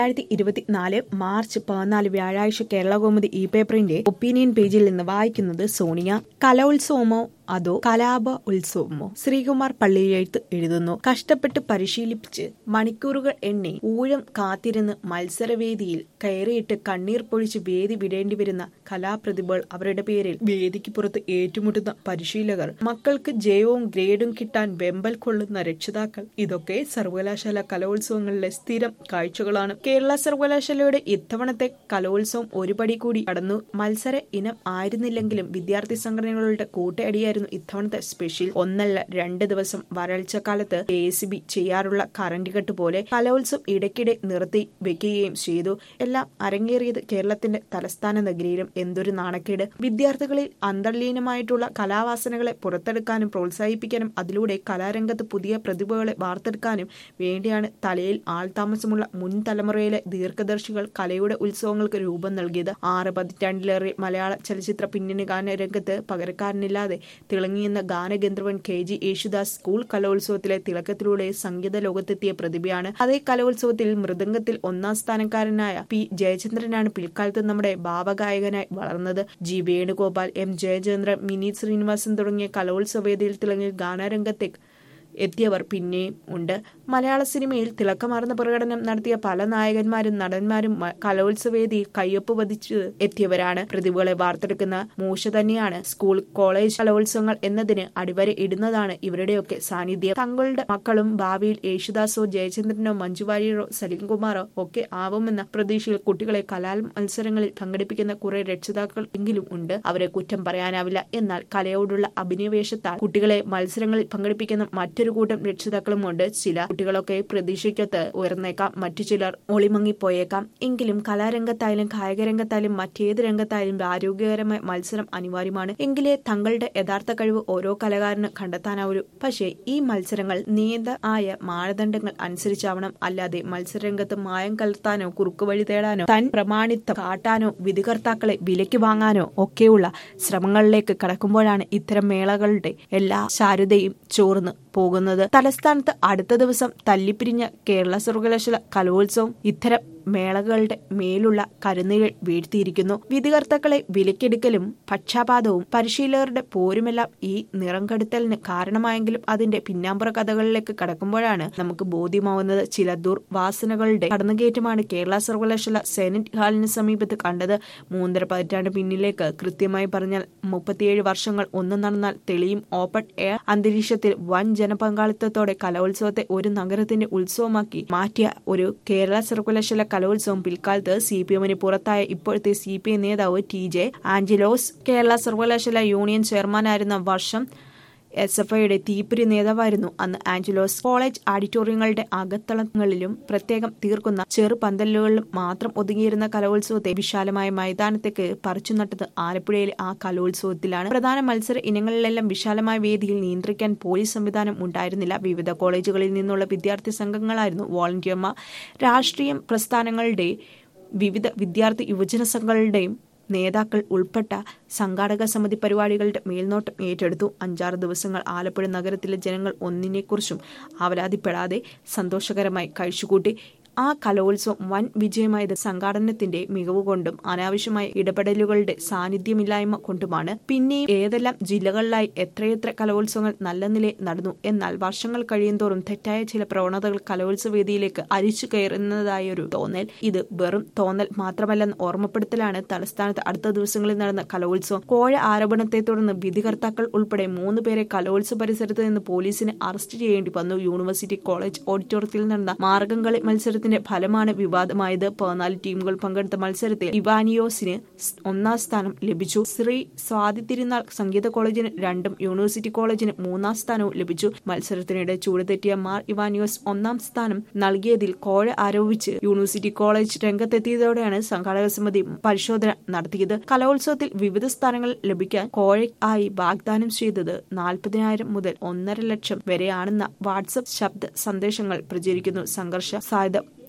രണ്ടായിരത്തി ഇരുപത്തിനാല് മാർച്ച് പതിനാല് വ്യാഴാഴ്ച കേരളകൗമുദി ഇ പേപ്പറിന്റെ ഒപ്പീനിയൻ പേജിൽ നിന്ന് വായിക്കുന്നത് സോണിയ കലോത്സവമോ അതോ കലാപ ഉത്സവമോ ശ്രീകുമാർ പള്ളിയെഴുത്ത് എഴുതുന്നു കഷ്ടപ്പെട്ട് പരിശീലിപ്പിച്ച് മണിക്കൂറുകൾ എണ്ണി ഊഴം കാത്തിരുന്ന് മത്സരവേദിയിൽ കയറിയിട്ട് കണ്ണീർ പൊഴിച്ച് വേദി വിടേണ്ടി വരുന്ന കലാപ്രതിഭകൾ അവരുടെ പേരിൽ വേദിക്ക് പുറത്ത് ഏറ്റുമുട്ടുന്ന പരിശീലകർ മക്കൾക്ക് ജയവും ഗ്രേഡും കിട്ടാൻ വെമ്പൽ കൊള്ളുന്ന രക്ഷിതാക്കൾ ഇതൊക്കെ സർവകലാശാല കലോത്സവങ്ങളിലെ സ്ഥിരം കാഴ്ചകളാണ് കേരള സർവകലാശാലയുടെ ഇത്തവണത്തെ കലോത്സവം ഒരുപടി കൂടി കടന്നു മത്സര ഇനം ആയിരുന്നില്ലെങ്കിലും വിദ്യാർത്ഥി സംഘടനകളുടെ കൂട്ടയടിയായിരുന്നു ഇത്തവണത്തെ സ്പെഷ്യൽ ഒന്നല്ല രണ്ട് ദിവസം വരൾച്ച കാലത്ത് കെ എസ് ബി ചെയ്യാറുള്ള കറന്റ് കട്ട് പോലെ കലോത്സവം ഇടയ്ക്കിടെ നിർത്തി വെക്കുകയും ചെയ്തു എല്ലാം അരങ്ങേറിയത് കേരളത്തിന്റെ തലസ്ഥാന നഗരിയിലും എന്തൊരു നാണക്കേട് വിദ്യാർത്ഥികളിൽ അന്തർലീനമായിട്ടുള്ള കലാവാസനകളെ പുറത്തെടുക്കാനും പ്രോത്സാഹിപ്പിക്കാനും അതിലൂടെ കലാരംഗത്ത് പുതിയ പ്രതിഭകളെ വാർത്തെടുക്കാനും വേണ്ടിയാണ് തലയിൽ ആൾതാമസമുള്ള മുൻ തലമുറയിലെ ദീർഘദർശികൾ കലയുടെ ഉത്സവങ്ങൾക്ക് രൂപം നൽകിയത് ആറ് പതിറ്റാണ്ടിലേറെ മലയാള ചലച്ചിത്ര പിന്നണി ഗാന രംഗത്ത് പകരക്കാരനില്ലാതെ തിളങ്ങിയെന്ന ഗാനഗന്ധർവൻ കെ ജി യേശുദാസ് സ്കൂൾ കലോത്സവത്തിലെ തിളക്കത്തിലൂടെ സംഗീത ലോകത്തെത്തിയ പ്രതിഭയാണ് അതേ കലോത്സവത്തിൽ മൃദംഗത്തിൽ ഒന്നാം സ്ഥാനക്കാരനായ പി ജയചന്ദ്രനാണ് പിൽക്കാലത്ത് നമ്മുടെ ഭാവഗായകനായി വളർന്നത് ജി വേണുഗോപാൽ എം ജയചന്ദ്രൻ മിനി ശ്രീനിവാസൻ തുടങ്ങിയ കലോത്സവ വേദിയിൽ തിളങ്ങിയ ഗാനരംഗത്തെ എത്തിയവർ പിന്നെയും ഉണ്ട് മലയാള സിനിമയിൽ തിളക്കമാർന്ന പ്രകടനം നടത്തിയ പല നായകന്മാരും നടന്മാരും കലോത്സവേദിയിൽ കയ്യൊപ്പ് പതിച്ച് എത്തിയവരാണ് പ്രതിഭകളെ വാർത്തെടുക്കുന്ന മൂശ തന്നെയാണ് സ്കൂൾ കോളേജ് കലോത്സവങ്ങൾ എന്നതിന് അടിവര ഇടുന്നതാണ് ഇവരുടെയൊക്കെ സാന്നിധ്യം തങ്ങളുടെ മക്കളും ഭാവിയിൽ യേശുദാസോ ജയചന്ദ്രനോ മഞ്ജുവാര്യരോ സലീംകുമാറോ ഒക്കെ ആവുമെന്ന പ്രതീക്ഷയിൽ കുട്ടികളെ കലാ മത്സരങ്ങളിൽ പങ്കെടുപ്പിക്കുന്ന കുറെ രക്ഷിതാക്കൾ എങ്കിലും ഉണ്ട് അവരെ കുറ്റം പറയാനാവില്ല എന്നാൽ കലയോടുള്ള അഭിനിവേശത്താൽ കുട്ടികളെ മത്സരങ്ങളിൽ പങ്കെടുപ്പിക്കുന്ന മറ്റൊരു കൂട്ടം രക്ഷിതാക്കളുമുണ്ട് ചില കുട്ടികളൊക്കെ പ്രതീക്ഷയ്ക്കൊത്ത് ഉയർന്നേക്കാം മറ്റു ചിലർ ഒളിമങ്ങിപ്പോയേക്കാം എങ്കിലും കലാരംഗത്തായാലും കായികരംഗത്തായാലും മറ്റേത് രംഗത്തായാലും ആരോഗ്യകരമായ മത്സരം അനിവാര്യമാണ് എങ്കിലേ തങ്ങളുടെ യഥാർത്ഥ കഴിവ് ഓരോ കലാകാരന് കണ്ടെത്താനാവൂ പക്ഷേ ഈ മത്സരങ്ങൾ നിയത ആയ മാനദണ്ഡങ്ങൾ അനുസരിച്ചാവണം അല്ലാതെ മത്സരരംഗത്ത് മായം കലർത്താനോ കുറുക്കുവഴി തേടാനോ തൻ പ്രമാണിത്വം കാട്ടാനോ വിധികർത്താക്കളെ വിലയ്ക്ക് വാങ്ങാനോ ഒക്കെയുള്ള ശ്രമങ്ങളിലേക്ക് കടക്കുമ്പോഴാണ് ഇത്തരം മേളകളുടെ എല്ലാ ശാരുതയും ചോർന്ന് പോകുന്നത് തലസ്ഥാനത്ത് അടുത്ത ദിവസം തല്ലിപ്പിരിഞ്ഞ കേരള സർവകലാശാല കലോത്സവം ഇത്തരം മേളകളുടെ മേലുള്ള കരുനിഴൽ വീഴ്ത്തിയിരിക്കുന്നു വിധികർത്താക്കളെ വിലക്കെടുക്കലും പക്ഷാപാതവും പരിശീലകരുടെ പോരുമെല്ലാം ഈ നിറം കെടുത്തലിന് കാരണമായെങ്കിലും അതിന്റെ പിന്നാമ്പുറ കഥകളിലേക്ക് കടക്കുമ്പോഴാണ് നമുക്ക് ബോധ്യമാവുന്നത് ചില ദുർവാസനകളുടെ കടന്നുകയറ്റമാണ് കേരള സർവകലാശാല സെനറ്റ് ഹാളിന് സമീപത്ത് കണ്ടത് മൂന്നര പതിറ്റാണ്ട് പിന്നിലേക്ക് കൃത്യമായി പറഞ്ഞാൽ മുപ്പത്തിയേഴ് വർഷങ്ങൾ ഒന്നും നടന്നാൽ തെളിയും ഓപ്പൺ എയർ അന്തരീക്ഷത്തിൽ വൻ ജനപങ്കാളിത്തത്തോടെ കലോത്സവത്തെ ഒരു നഗരത്തിന്റെ ഉത്സവമാക്കി മാറ്റിയ ഒരു കേരള സർവകലാശാല കലോത്സവം പിൽക്കാലത്ത് സി പി എമ്മിന് പുറത്തായ ഇപ്പോഴത്തെ സി പി എം നേതാവ് ടി ജെ ആഞ്ചലോസ് കേരള സർവകലാശാല യൂണിയൻ ചെയർമാനായിരുന്ന വർഷം എസ് എഫ് ഐയുടെ തീപ്പിരി നേതാവായിരുന്നു അന്ന് ആഞ്ചലോസ് കോളേജ് ഓഡിറ്റോറിയങ്ങളുടെ അകത്തളങ്ങളിലും പ്രത്യേകം തീർക്കുന്ന ചെറു പന്തലുകളിലും മാത്രം ഒതുങ്ങിയിരുന്ന കലോത്സവത്തെ വിശാലമായ മൈതാനത്തേക്ക് പറിച്ചു നട്ടത് ആലപ്പുഴയിലെ ആ കലോത്സവത്തിലാണ് പ്രധാന മത്സര ഇനങ്ങളിലെല്ലാം വിശാലമായ വേദിയിൽ നിയന്ത്രിക്കാൻ പോലീസ് സംവിധാനം ഉണ്ടായിരുന്നില്ല വിവിധ കോളേജുകളിൽ നിന്നുള്ള വിദ്യാർത്ഥി സംഘങ്ങളായിരുന്നു വോളണ്ടിയർമാർ രാഷ്ട്രീയ പ്രസ്ഥാനങ്ങളുടെ വിവിധ വിദ്യാർത്ഥി യുവജന സംഘങ്ങളുടെയും നേതാക്കൾ ഉൾപ്പെട്ട സംഘാടക സമിതി പരിപാടികളുടെ മേൽനോട്ടം ഏറ്റെടുത്തു അഞ്ചാറ് ദിവസങ്ങൾ ആലപ്പുഴ നഗരത്തിലെ ജനങ്ങൾ ഒന്നിനെക്കുറിച്ചും അവലാതിപ്പെടാതെ സന്തോഷകരമായി കഴിച്ചുകൂട്ടി ആ കലോത്സവം വൻ വിജയമായത് സംഘാടനത്തിന്റെ മികവ് കൊണ്ടും അനാവശ്യമായ ഇടപെടലുകളുടെ സാന്നിധ്യമില്ലായ്മ കൊണ്ടുമാണ് പിന്നെയും ഏതെല്ലാം ജില്ലകളിലായി എത്രയെത്ര കലോത്സവങ്ങൾ നല്ല നിലയിൽ നടന്നു എന്നാൽ വർഷങ്ങൾ കഴിയുന്തോറും തെറ്റായ ചില പ്രവണതകൾ കലോത്സവ വേദിയിലേക്ക് അരിച്ചു കയറുന്നതായൊരു തോന്നൽ ഇത് വെറും തോന്നൽ മാത്രമല്ലെന്ന് ഓർമ്മപ്പെടുത്തലാണ് തലസ്ഥാനത്ത് അടുത്ത ദിവസങ്ങളിൽ നടന്ന കലോത്സവം കോഴ ആരോപണത്തെ തുടർന്ന് വിധികർത്താക്കൾ ഉൾപ്പെടെ മൂന്ന് പേരെ കലോത്സവ പരിസരത്ത് നിന്ന് പോലീസിന് അറസ്റ്റ് ചെയ്യേണ്ടി വന്നു യൂണിവേഴ്സിറ്റി കോളേജ് ഓഡിറ്റോറിയത്തിൽ നടന്ന മാർഗംകളി മത്സരത്തിൽ മത്സരത്തിന്റെ ഫലമാണ് വിവാദമായത് പതിനാല് ടീമുകൾ പങ്കെടുത്ത മത്സരത്തിൽ ഇവാനിയോസിന് ഒന്നാം സ്ഥാനം ലഭിച്ചു ശ്രീ സ്വാതി തിരുനാൾ സംഗീത കോളേജിന് രണ്ടും യൂണിവേഴ്സിറ്റി കോളേജിന് മൂന്നാം സ്ഥാനവും ലഭിച്ചു മത്സരത്തിനിടെ ചൂടുതെറ്റിയ മാർ ഇവാനിയോസ് ഒന്നാം സ്ഥാനം നൽകിയതിൽ കോഴ ആരോപിച്ച് യൂണിവേഴ്സിറ്റി കോളേജ് രംഗത്തെത്തിയതോടെയാണ് സംഘാടക സമിതി പരിശോധന നടത്തിയത് കലോത്സവത്തിൽ വിവിധ സ്ഥാനങ്ങൾ ലഭിക്കാൻ കോഴ ആയി വാഗ്ദാനം ചെയ്തത് നാൽപ്പതിനായിരം മുതൽ ഒന്നര ലക്ഷം വരെയാണെന്ന വാട്സപ്പ് ശബ്ദ സന്ദേശങ്ങൾ പ്രചരിക്കുന്നു സംഘർഷ സാധ്യത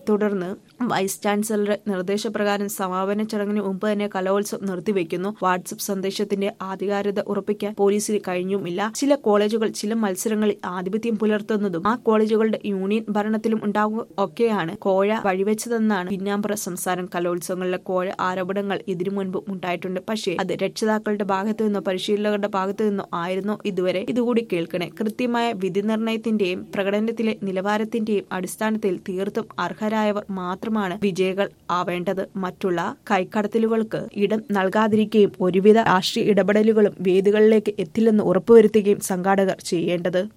തുടർന്ന് വൈസ് ചാൻസലറുടെ നിർദ്ദേശപ്രകാരം സമാപന ചടങ്ങിന് മുമ്പ് തന്നെ കലോത്സവം നിർത്തിവെക്കുന്നു വാട്സപ്പ് സന്ദേശത്തിന്റെ ആധികാരികത ഉറപ്പിക്കാൻ പോലീസിന് കഴിഞ്ഞുമില്ല ചില കോളേജുകൾ ചില മത്സരങ്ങളിൽ ആധിപത്യം പുലർത്തുന്നതും ആ കോളേജുകളുടെ യൂണിയൻ ഭരണത്തിലും ഉണ്ടാകുക ഒക്കെയാണ് കോഴ വഴിവെച്ചതെന്നാണ് പിന്നാമ്പുറ സംസ്ഥാനം കലോത്സവങ്ങളിലെ കോഴ ആരോപണങ്ങൾ ഇതിനു മുൻപും ഉണ്ടായിട്ടുണ്ട് പക്ഷേ അത് രക്ഷിതാക്കളുടെ ഭാഗത്തു നിന്നോ പരിശീലകരുടെ ഭാഗത്തു നിന്നോ ആയിരുന്നോ ഇതുവരെ ഇതുകൂടി കേൾക്കണേ കൃത്യമായ വിധി നിർണയത്തിന്റെയും പ്രകടനത്തിലെ നിലവാരത്തിന്റെയും അടിസ്ഥാനത്തിൽ തീർത്തും അർഹരായവർ മാത്രമാണ് വിജയികൾ ആവേണ്ടത് മറ്റുള്ള കൈക്കടത്തലുകൾക്ക് ഇടം നൽകാതിരിക്കുകയും ഒരുവിധ രാഷ്ട്രീയ ഇടപെടലുകളും വേദികളിലേക്ക് എത്തില്ലെന്ന് ഉറപ്പുവരുത്തുകയും സംഘാടകർ ചെയ്യേണ്ടത്